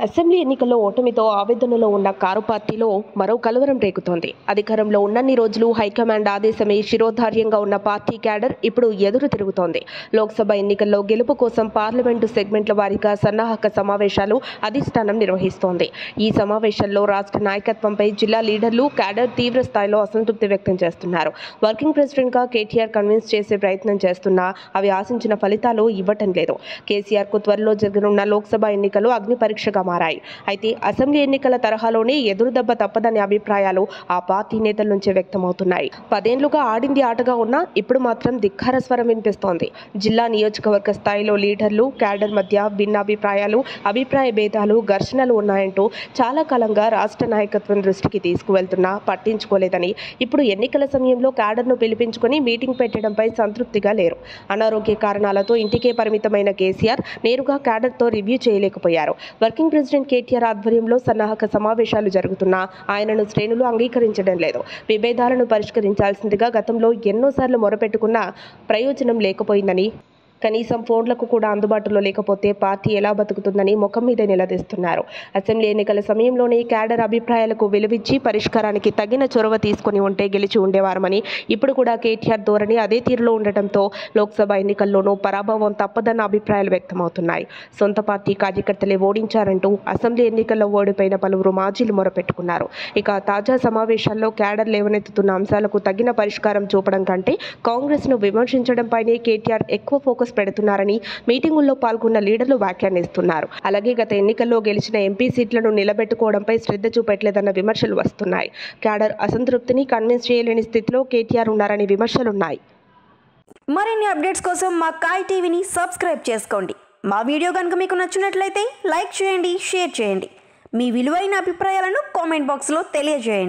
assembly ఎన్నికల్లో ఓటమితో ఆవేదనలో ఉన్న car పార్టీలో మరో కలవరం రేగుతోంది అధికారంలో ఉన్నన్ని రోజులు హైకమాండ్ ఆదేశమే శిరోధార్యంగా ఉన్న పార్టీ క్యాడర్ ఇప్పుడు ఎదురు తిరుగుతోంది లోక్సభ ఎన్నికల్లో గెలుపు కోసం పార్లమెంటు సెగ్మెంట్ల వారీగా సన్నాహక సమావేశాలు అధిష్టానం నిర్వహిస్తోంది ఈ సమావేశాల్లో రాష్ట్ర నాయకత్వంపై జిల్లా లీడర్లు క్యాడర్ తీవ్ర స్థాయిలో అసంతృప్తి వ్యక్తం చేస్తున్నారు వర్కింగ్ ప్రెసిడెంట్గా కేటీఆర్ కన్విన్స్ చేసే ప్రయత్నం చేస్తున్నా అవి ఆశించిన ఫలితాలు ఇవ్వటం లేదు కేసీఆర్కు త్వరలో జరగనున్న లోక్సభ ఎన్నికలు అగ్ని పరీక్షగా మారాయి అయితే అసెంబ్లీ ఎన్నికల తరహాలోనే ఎదురుదెబ్బ తప్పదనే అభిప్రాయాలు ఆ పార్టీ నేతల నుంచే వ్యక్తమవుతున్నాయి పదేండ్లుగా ఆడింది ఆటగా ఉన్నా ఇప్పుడు మాత్రం ధిక్కార స్వరం వినిపిస్తోంది జిల్లా నియోజకవర్గ స్థాయిలో లీడర్లు క్యాడర్ మధ్య భిన్నాభిప్రాయాలు అభిప్రాయ భేదాలు ఘర్షణలు ఉన్నాయంటూ చాలా కాలంగా రాష్ట్ర నాయకత్వం దృష్టికి తీసుకువెళ్తున్నా పట్టించుకోలేదని ఇప్పుడు ఎన్నికల సమయంలో క్యాడర్ను పిలిపించుకొని మీటింగ్ పెట్టడంపై సంతృప్తిగా లేరు అనారోగ్య కారణాలతో ఇంటికే పరిమితమైన కేసీఆర్ నేరుగా క్యాడర్తో రివ్యూ చేయలేకపోయారు వర్కింగ్ ప్రెసిడెంట్ కేటీఆర్ ఆధ్వర్యంలో సన్నాహక సమావేశాలు జరుగుతున్నా ఆయనను శ్రేణులు అంగీకరించడం లేదు విభేదాలను పరిష్కరించాల్సిందిగా గతంలో ఎన్నోసార్లు మొరపెట్టుకున్నా ప్రయోజనం లేకపోయిందని కనీసం ఫోన్లకు కూడా అందుబాటులో లేకపోతే పార్టీ ఎలా బతుకుతుందని ముఖం మీద నిలదీస్తున్నారు అసెంబ్లీ ఎన్నికల సమయంలోనే క్యాడర్ అభిప్రాయాలకు విలువిచ్చి పరిష్కారానికి తగిన చొరవ తీసుకుని ఉంటే గెలిచి ఉండేవారమని ఇప్పుడు కూడా కేటీఆర్ ధోరణి అదే తీరులో ఉండటంతో లోక్సభ ఎన్నికల్లోనూ పరాభవం తప్పదన్న అభిప్రాయాలు వ్యక్తమవుతున్నాయి సొంత పార్టీ కార్యకర్తలే ఓడించారంటూ అసెంబ్లీ ఎన్నికల్లో ఓడిపోయిన పలువురు మాజీలు మొరపెట్టుకున్నారు ఇక తాజా సమావేశాల్లో క్యాడర్ లేవనెత్తుతున్న అంశాలకు తగిన పరిష్కారం చూపడం కంటే కాంగ్రెస్ను విమర్శించడంపైనే కేటీఆర్ ఎక్కువ ఫోకస్ పెడుతున్నారని మీటింగుల్లో పాల్గొన్న లీడర్లు వ్యాఖ్యానిస్తున్నారు అలాగే గత ఎన్నికల్లో గెలిచిన ఎంపీ సీట్లను నిలబెట్టుకోవడంపై శ్రద్ధ చూపెట్టలేదన్న విమర్శలు వస్తున్నాయి క్యాడర్ అసంతృప్తిని కన్విన్స్ చేయలేని స్థితిలో కేటీఆర్ ఉన్నారని విమర్శలున్నాయి మరిన్ని అప్డేట్స్ కోసం మా కాయ్ టీవీని సబ్స్క్రైబ్ చేసుకోండి మా వీడియో కనుక మీకు నచ్చినట్లయితే లైక్ చేయండి షేర్ చేయండి మీ విలువైన అభిప్రాయాలను కామెంట్ బాక్స్లో తెలియజేయండి